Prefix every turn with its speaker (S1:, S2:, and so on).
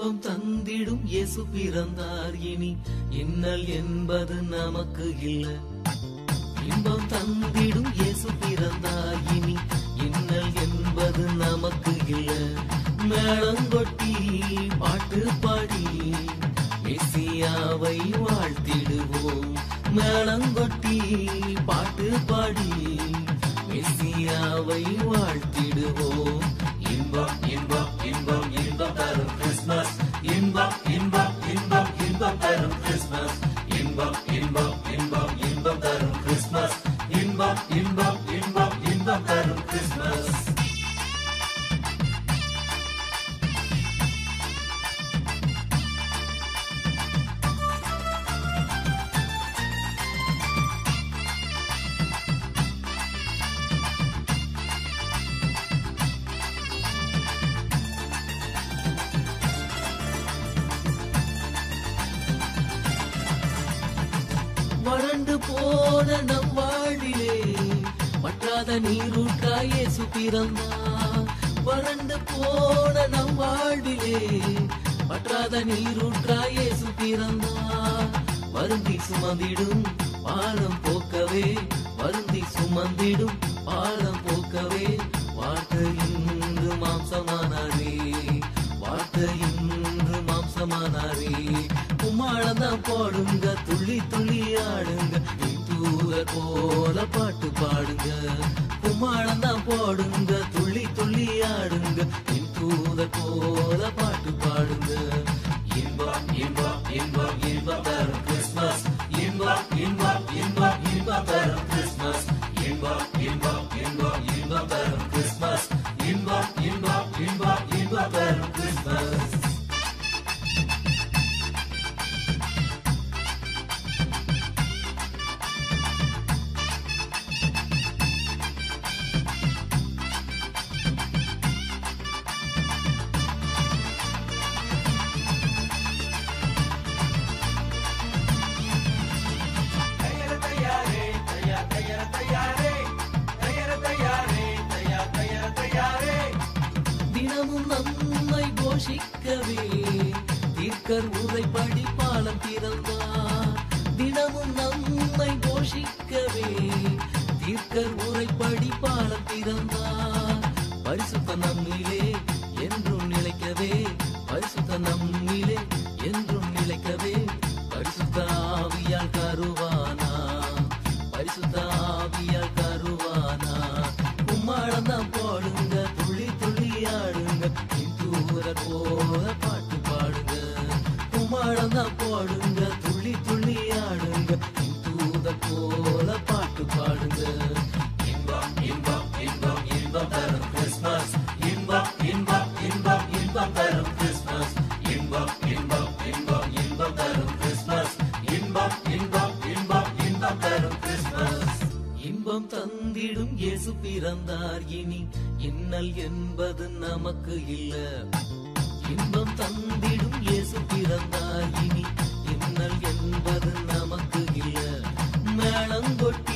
S1: இன்பம் தந்திடும் இயேசு பிறந்தார் இனி இன்னல் என்பது நமக்கு இல்ல இன்பம் தந்திடும் இயேசு பிறந்தார் இனி இன்னல் என்பது நமக்கு இல்ல மேளங்கொட்டி பாட்டு பாடி மெசியாவை வாழ்த்திடுவோம் மேளங்கொட்டி பாட்டு பாடி மெசியாவை வாழ்த்திடுவோம் இன்பம் இன்பம் இன்பம் இன்பம் தரும் கிறிஸ்மஸ் இன்பம் இன்பம் இன்பம் இன்பம் தரும் கிறிஸ்மஸ் இன்பம் இன்பம் இன்பம் இன்பம் தரும் கிறிஸ்மஸ் இன்பம் இன்பம் இன்பம் இன்பம் தரும் கிறிஸ்மஸ் வறண்டு போன நம் வாழ்விலே வற்றாத நீரூற்றாய் இயேசு பிறந்தார் வறண்டு போன நம் வாழ்விலே வற்றாத நீரூற்றாய் இயேசு பிறந்தார் வருந்தி சுமந்திடும் பாலம் போக்கவே வருந்தி சுமந்திடும் பாலம் போக்கவே வார்த்தை இன்று மாம்சமானாரே வார்த்தை இன்று மாம்சமானாரே கும்மாளம் போடுங்க துள்ளி துள்ளி ஆடுங்க தூதர் போல பாட்டு பாடுங்க கும்மாளம் தான் போடுங்க துள்ளி துள்ளி ஆடுங்க தூதர் போல பாட்டு பாடுங்க இன்பம் இன்பம் இன்பம் இன்பம் தரும் கிறிஸ்மஸ் இன்பம் இன்பம் இன்பம் இன்பம் தரும் கிறிஸ்மஸ் இன்பம் இன்பம் இன்பம் இன்பம் தரும் கிறிஸ்மஸ் இன்பம் இன்பம் இன்பம் இன்பம் தரும் கிறிஸ்மஸ் தினமும் நம்மை போஷிக்கவே தீர்க்கர் உரைப்படி பாலம் திறந்தார் தினமும் நம்மை போஷிக்கவே தீர்க்கர் உரைப்படி பாலம் திறந்தார் பரிசுத்த நம்மிலே என்றும் நிலைக்கவே பரிசுத்த நம்மிலே என்றும் நிலைக்கவே பரிசுத்த ஆவியால் கருவானா பரிசுத்த ஆவியால் கருவானா கும்மாளம் தான் போடுங்க துள்ளி துள்ளி ஆடுங்க தூர போல பாட்டு பாடுங்க கும்மாளம் தான் போடுங்க துள்ளி துள்ளி ஆடுங்க தூத போல பாட்டு பாடுங்க இன்பம் இன்பம் இன்பம் இன்பம் தரும் கிறிஸ்மஸ் இன்பம் இன்பம் இன்பம் இன்பம் தரும் கிறிஸ்மஸ் இன்பம் இன்பம் இன்பம் இன்பம் தரும் கிறிஸ்மஸ் இன்பம் இன்பம் இன்பம் இன்பம் தரும் கிறிஸ்மஸ் இன்பம் தந்திடும் இயேசு பிறந்தார் இனி இன்னல் என்பது நமக்கு இல்ல இன்பம் தந்திடும் இயேசு பிறந்தார் இனி இன்னல் என்பது நமக்கு இல்ல மேளங்கொட்டி